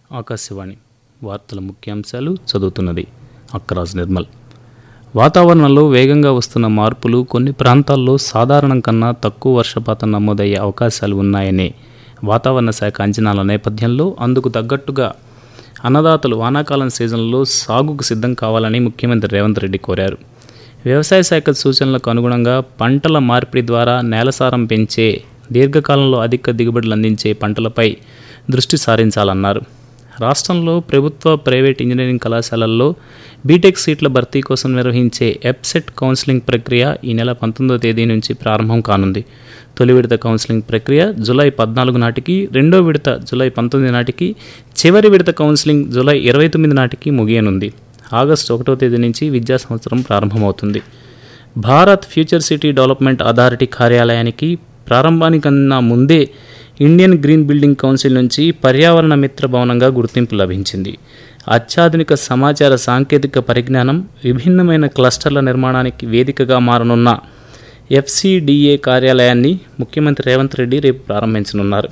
ఆకాశవాణి వార్తల ముఖ్యాంశాలు చదువుతున్నది అక్రాజ్ నిర్మల్ వాతావరణంలో వేగంగా వస్తున్న మార్పులు కొన్ని ప్రాంతాల్లో సాధారణం కన్నా తక్కువ వర్షపాతం నమోదయ్యే అవకాశాలు ఉన్నాయనే వాతావరణ శాఖ అంచనాల నేపథ్యంలో అందుకు తగ్గట్టుగా అన్నదాతలు వానాకాలం సీజన్లో సాగుకు సిద్ధం కావాలని ముఖ్యమంత్రి రేవంత్ రెడ్డి కోరారు వ్యవసాయ శాఖ సూచనలకు అనుగుణంగా పంటల మార్పిడి ద్వారా నేలసారం పెంచే దీర్ఘకాలంలో అధిక దిగుబడులు అందించే పంటలపై దృష్టి సారించాలన్నారు రాష్ట్రంలో ప్రభుత్వ ప్రైవేట్ ఇంజనీరింగ్ కళాశాలల్లో బీటెక్ సీట్ల భర్తీ కోసం నిర్వహించే ఎప్సెట్ కౌన్సిలింగ్ ప్రక్రియ ఈ నెల పంతొమ్మిదో తేదీ నుంచి ప్రారంభం కానుంది తొలి విడత కౌన్సిలింగ్ ప్రక్రియ జూలై పద్నాలుగు నాటికి రెండో విడత జూలై పంతొమ్మిది నాటికి చివరి విడత కౌన్సిలింగ్ జూలై ఇరవై తొమ్మిది నాటికి ముగియనుంది ఆగస్టు ఒకటో తేదీ నుంచి విద్యా సంవత్సరం ప్రారంభమవుతుంది Bharat future city development authority కార్యాలయానికి ప్రారంభానికన్నా ముందే ఇండియన్ గ్రీన్ బిల్డింగ్ కౌన్సిల్ నుంచి పర్యావరణ మిత్ర భవనంగా గుర్తింపు లభించింది అత్యాధునిక సమాచార సాంకేతిక పరిజ్ఞానం విభిన్నమైన క్లస్టర్ల నిర్మాణానికి వేదికగా మారనున్న ఎఫ్సిడిఏ కార్యాలయాన్ని ముఖ్యమంత్రి రేవంత్ రెడ్డి రేపు ప్రారంభించనున్నారు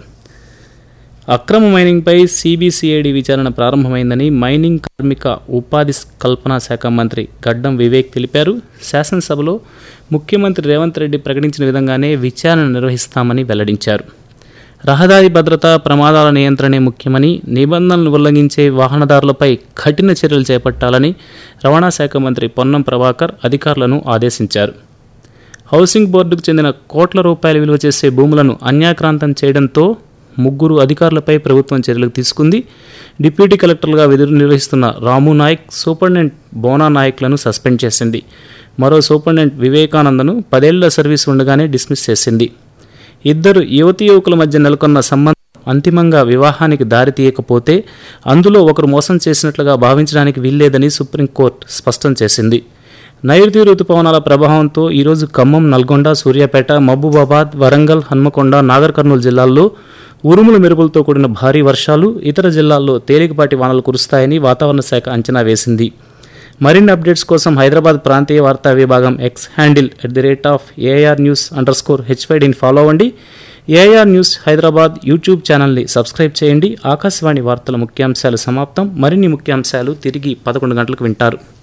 అక్రమ మైనింగ్పై సిబిసిఐడి విచారణ ప్రారంభమైందని మైనింగ్ కార్మిక ఉపాధి కల్పనా శాఖ మంత్రి గడ్డం వివేక్ తెలిపారు శాసనసభలో ముఖ్యమంత్రి రేవంత్ రెడ్డి ప్రకటించిన విధంగానే విచారణ నిర్వహిస్తామని వెల్లడించారు రహదారి భద్రత ప్రమాదాల నియంత్రణే ముఖ్యమని నిబంధనలు ఉల్లంఘించే వాహనదారులపై కఠిన చర్యలు చేపట్టాలని రవాణా శాఖ మంత్రి పొన్నం ప్రభాకర్ అధికారులను ఆదేశించారు హౌసింగ్ బోర్డుకు చెందిన కోట్ల రూపాయల విలువ చేసే భూములను అన్యాక్రాంతం చేయడంతో ముగ్గురు అధికారులపై ప్రభుత్వం చర్యలు తీసుకుంది డిప్యూటీ కలెక్టర్లుగా విధులు నిర్వహిస్తున్న రాము నాయక్ సూపరింటెండెంట్ బోనా నాయక్లను సస్పెండ్ చేసింది మరో సూపరింటెండెంట్ వివేకానందను పదేళ్ల సర్వీస్ ఉండగానే డిస్మిస్ చేసింది ఇద్దరు యువతీ యువకుల మధ్య నెలకొన్న సంబంధం అంతిమంగా వివాహానికి దారి తీయకపోతే అందులో ఒకరు మోసం చేసినట్లుగా భావించడానికి వీల్లేదని సుప్రీంకోర్టు స్పష్టం చేసింది నైరుతి రుతుపవనాల ప్రభావంతో ఈరోజు ఖమ్మం నల్గొండ సూర్యాపేట మహబూబాబాద్ వరంగల్ హన్మకొండ నాగర్ కర్నూలు జిల్లాల్లో ఉరుముల మెరుపులతో కూడిన భారీ వర్షాలు ఇతర జిల్లాల్లో తేలికపాటి వానలు కురుస్తాయని వాతావరణ శాఖ అంచనా వేసింది మరిన్ని అప్డేట్స్ కోసం హైదరాబాద్ ప్రాంతీయ వార్తా విభాగం X handle at the rate of AIR news underscore హెచ్వైడిని ఫాలో అవ్వండి ఏఆర్ న్యూస్ హైదరాబాద్ యూట్యూబ్ ఛానల్ని సబ్స్క్రైబ్ చేయండి ఆకాశవాణి వార్తల ముఖ్యాంశాలు సమాప్తం మరిన్ని ముఖ్యాంశాలు తిరిగి పదకొండు గంటలకు వింటారు